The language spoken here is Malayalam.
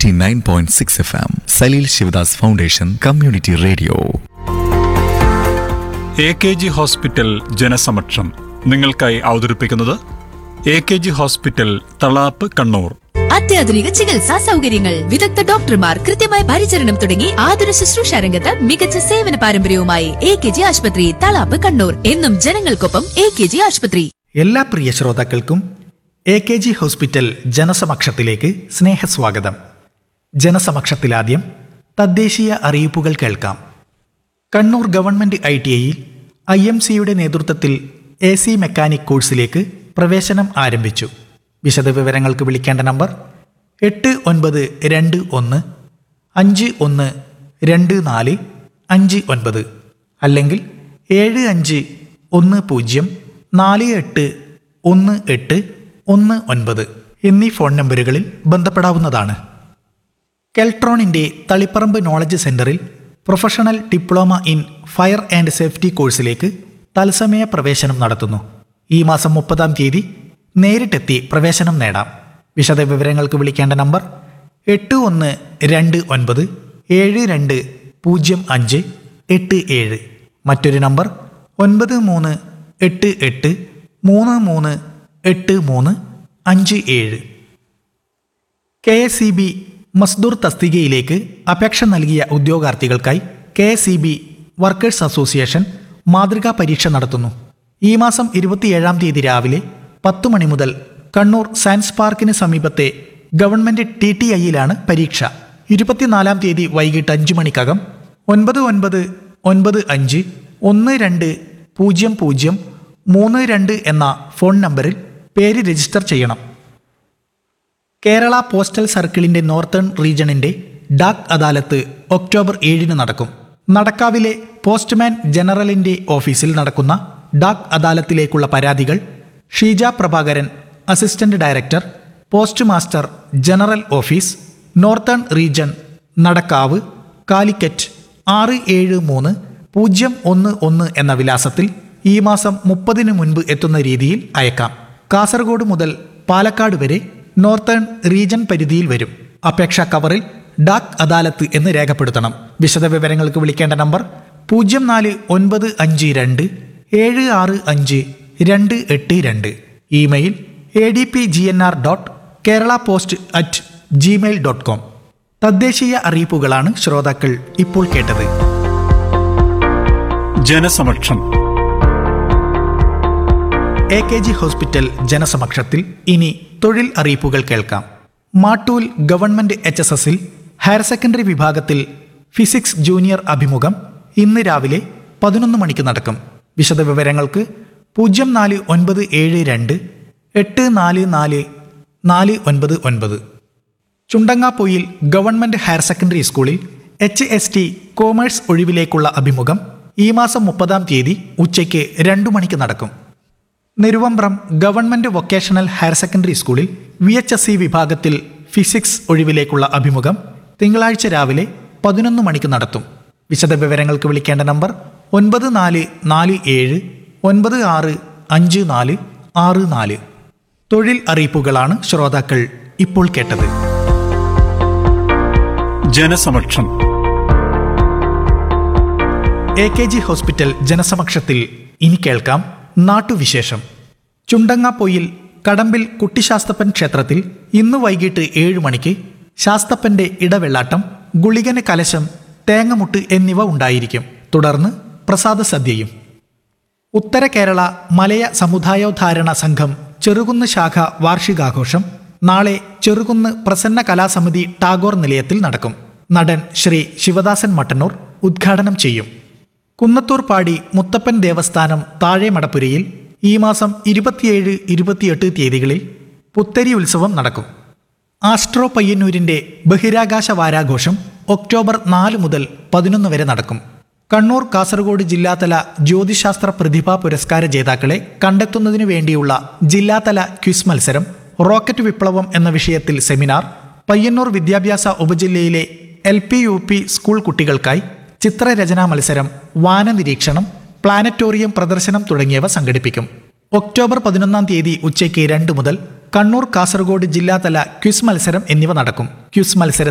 89.6 FM. Salil Shivadas Foundation Community Radio. A K G hospital ജനസമക്ഷം നിങ്ങൾക്കായി അവതരിപ്പിക്കുന്നത് A K G hospital Thalap Kannur അത്യാധുനിക ചികിത്സാ സൗകര്യങ്ങൾ വിദഗ്ധ ഡോക്ടർമാർ കൃത്യമായ പരിചരണം തുടങ്ങി ആതുര ശുശ്രൂഷ രംഗത്ത് മികച്ച സേവന പാരമ്പര്യവുമായി എ കെ ജി ആശുപത്രി തളാപ്പ് കണ്ണൂർ എന്നും ജനങ്ങൾക്കൊപ്പം എ കെ ജി ആശുപത്രി എല്ലാ പ്രിയ ശ്രോതാക്കൾക്കും എ കെ ജി ഹോസ്പിറ്റൽ ജനസമക്ഷത്തിലേക്ക് സ്നേഹസ്വാഗതം ജനസമക്ഷത്തിലാദ്യം തദ്ദേശീയ അറിയിപ്പുകൾ കേൾക്കാം കണ്ണൂർ ഗവൺമെന്റ് ഐ ടി ഐയിൽ ഐ എം സിയുടെ നേതൃത്വത്തിൽ എ സി മെക്കാനിക് കോഴ്സിലേക്ക് പ്രവേശനം ആരംഭിച്ചു വിശദവിവരങ്ങൾക്ക് വിളിക്കേണ്ട നമ്പർ എട്ട് ഒൻപത് രണ്ട് ഒന്ന് അഞ്ച് ഒന്ന് രണ്ട് നാല് അഞ്ച് ഒൻപത് അല്ലെങ്കിൽ ഏഴ് അഞ്ച് ഒന്ന് പൂജ്യം നാല് എട്ട് ഒന്ന് എട്ട് ഒന്ന് ഒൻപത് എന്നീ ഫോൺ നമ്പറുകളിൽ ബന്ധപ്പെടാവുന്നതാണ് കെൽട്രോണിന്റെ തളിപ്പറമ്പ് നോളജ് സെന്ററിൽ professional diploma in fire and safety കോഴ്സിലേക്ക് തത്സമയ പ്രവേശനം നടത്തുന്നു ഈ മാസം മുപ്പതാം തീയതി നേരിട്ടെത്തി പ്രവേശനം നേടാം വിശദ വിവരങ്ങൾക്ക് വിളിക്കേണ്ട നമ്പർ എട്ട് ഒന്ന് രണ്ട് ഒൻപത് ഏഴ് രണ്ട് പൂജ്യം അഞ്ച് എട്ട് ഏഴ് മറ്റൊരു നമ്പർ ഒൻപത് മൂന്ന് എട്ട് എട്ട് മൂന്ന് മൂന്ന് എട്ട് മൂന്ന് അഞ്ച് ഏഴ് കെ എസ് ഇ ബി മസ്ദൂർ തസ്തികയിലേക്ക് അപേക്ഷ നൽകിയ ഉദ്യോഗാർത്ഥികൾക്കായി K S E B workers association മാതൃകാ പരീക്ഷ നടത്തുന്നു ഈ മാസം ഇരുപത്തിയേഴാം തീയതി രാവിലെ പത്ത് മണി മുതൽ കണ്ണൂർ സയൻസ് പാർക്കിന് സമീപത്തെ ഗവൺമെന്റ് ടി ടി ഐയിലാണ് പരീക്ഷ ഇരുപത്തിനാലാം തീയതി വൈകിട്ട് അഞ്ച് മണിക്കകം ഒൻപത് ഒൻപത് ഒൻപത് അഞ്ച് ഒന്ന് രണ്ട് പൂജ്യം പൂജ്യം മൂന്ന് രണ്ട് എന്ന ഫോൺ നമ്പറിൽ പേര് രജിസ്റ്റർ ചെയ്യണം കേരള പോസ്റ്റൽ സർക്കിളിന്റെ നോർത്തേൺ റീജണിന്റെ ഡാക് അദാലത്ത് ഒക്ടോബർ ഏഴിന് നടക്കും നടക്കാവിലെ പോസ്റ്റ്മാൻ ജനറലിന്റെ ഓഫീസിൽ നടക്കുന്ന ഡാക് അദാലത്തിലേക്കുള്ള പരാതികൾ Sheeja Prabhakaran assistant director post master general office northern region Nadakkavu Calicut ആറ് ഏഴ് മൂന്ന് പൂജ്യം ഒന്ന് ഒന്ന് എന്ന വിലാസത്തിൽ ഈ മാസം മുപ്പതിന് മുൻപ് എത്തുന്ന രീതിയിൽ അയക്കാം കാസർഗോഡ് മുതൽ പാലക്കാട് വരെ നോർത്തേൺ റീജൻ പരിധിയിൽ വരും അപേക്ഷാ കവറിൽ ഡാക് അദാലത്ത് എന്ന് രേഖപ്പെടുത്തണം വിശദവിവരങ്ങൾക്ക് വിളിക്കേണ്ട നമ്പർ പൂജ്യം നാല് ഒൻപത് അഞ്ച് രണ്ട് ഏഴ് ആറ് അഞ്ച് രണ്ട് എട്ട് രണ്ട് email A D P G N R dot Kerala post at Gmail dot com തദ്ദേശീയ അറിയിപ്പുകളാണ് ശ്രോതാക്കൾ ഇപ്പോൾ കേട്ടത് ജനസമക്ഷം എ കെ ജി ഹോസ്പിറ്റൽ ജനസമക്ഷത്തിൽ ഇനി തൊഴിൽ അറിയിപ്പുകൾ കേൾക്കാം മാട്ടൂൽ ഗവൺമെന്റ് എച്ച് എസ് എസിൽ ഹയർ സെക്കൻഡറി വിഭാഗത്തിൽ ഫിസിക്സ് ജൂനിയർ അഭിമുഖം ഇന്ന് രാവിലെ പതിനൊന്ന് മണിക്ക് നടക്കും വിശദവിവരങ്ങൾക്ക് പൂജ്യം നാല് ഒൻപത് ഏഴ് രണ്ട് എട്ട് നാല് നാല് നാല് ഒൻപത് ഒൻപത് ചുണ്ടങ്ങാപ്പൊയിൽ ഗവൺമെന്റ് ഹയർ സെക്കൻഡറി സ്കൂളിൽ എച്ച് എസ് ടി കോമേഴ്സ് ഒഴിവിലേക്കുള്ള അഭിമുഖം ഈ മാസം മുപ്പതാം തീയതി ഉച്ചയ്ക്ക് രണ്ടു മണിക്ക് നടക്കും Neruvambram government vocational higher secondary സ്കൂളിൽ വി എച്ച് എസ് സി വിഭാഗത്തിൽ ഫിസിക്സ് ഒഴിവിലേക്കുള്ള അഭിമുഖം തിങ്കളാഴ്ച രാവിലെ പതിനൊന്ന് മണിക്ക് നടത്തും വിശദവിവരങ്ങൾക്ക് വിളിക്കേണ്ട നമ്പർ ഒൻപത് നാല് നാല് ഏഴ് ഒൻപത് ആറ് അഞ്ച് നാല് ആറ് നാല് തൊഴിൽ അറിയിപ്പുകളാണ് ശ്രോതാക്കൾ ഇപ്പോൾ കേട്ടത് ജനസമക്ഷം എ കെ ജി ഹോസ്പിറ്റൽ ജനസമക്ഷത്തിൽ ഇനി കേൾക്കാം നാട്ടുവിശേഷം ചുണ്ടങ്ങാപ്പൊയിൽ കടമ്പിൽ കുട്ടിശാസ്തപ്പൻ ക്ഷേത്രത്തിൽ ഇന്ന് വൈകിട്ട് ഏഴ് മണിക്ക് ശാസ്തപ്പന്റെ ഇടവെള്ളാട്ടം ഗുളികന് കലശം തേങ്ങമുട്ട് എന്നിവ ഉണ്ടായിരിക്കും തുടർന്ന് പ്രസാദ സദ്യയും ഉത്തര കേരള മലയ സമുദായോദ്ധാരണ സംഘം ചെറുകുന്ന് ശാഖ വാർഷികാഘോഷം നാളെ ചെറുകുന്ന് പ്രസന്ന കലാസമിതി ടാഗോർ നിലയത്തിൽ നടക്കും നടൻ ശ്രീ ശിവദാസൻ മട്ടന്നൂർ ഉദ്ഘാടനം ചെയ്യും കുന്നത്തൂർ പാടി മുത്തപ്പൻ ദേവസ്ഥാനം താഴെ മടപ്പുരയിൽ ഈ മാസം ഇരുപത്തിയേഴ് ഇരുപത്തിയെട്ട് തീയതികളിൽ പുത്തരി ഉത്സവം നടക്കും ആസ്ട്രോ പയ്യന്നൂരിന്റെ ബഹിരാകാശ വാരാഘോഷം ഒക്ടോബർ നാല് മുതൽ പതിനൊന്ന് വരെ നടക്കും കണ്ണൂർ കാസർഗോഡ് ജില്ലാതല ജ്യോതിശാസ്ത്ര പ്രതിഭാ പുരസ്കാര ജേതാക്കളെ കണ്ടെത്തുന്നതിനു വേണ്ടിയുള്ള ജില്ലാതല ക്വിസ് മത്സരം റോക്കറ്റ് വിപ്ലവം എന്ന വിഷയത്തിൽ സെമിനാർ പയ്യന്നൂർ വിദ്യാഭ്യാസ ഉപജില്ലയിലെ L P U P school കുട്ടികൾക്കായി ചിത്രരചനാ മത്സരം വാനനിരീക്ഷണം പ്ലാനറ്റോറിയം പ്രദർശനം തുടങ്ങിയവ സംഘടിപ്പിക്കും ഒക്ടോബർ പതിനൊന്നാം തീയതി ഉച്ചയ്ക്ക് രണ്ട് മുതൽ കണ്ണൂർ കാസർഗോഡ് ജില്ലാതല ക്വിസ് മത്സരം എന്നിവ നടക്കും ക്വിസ് മത്സര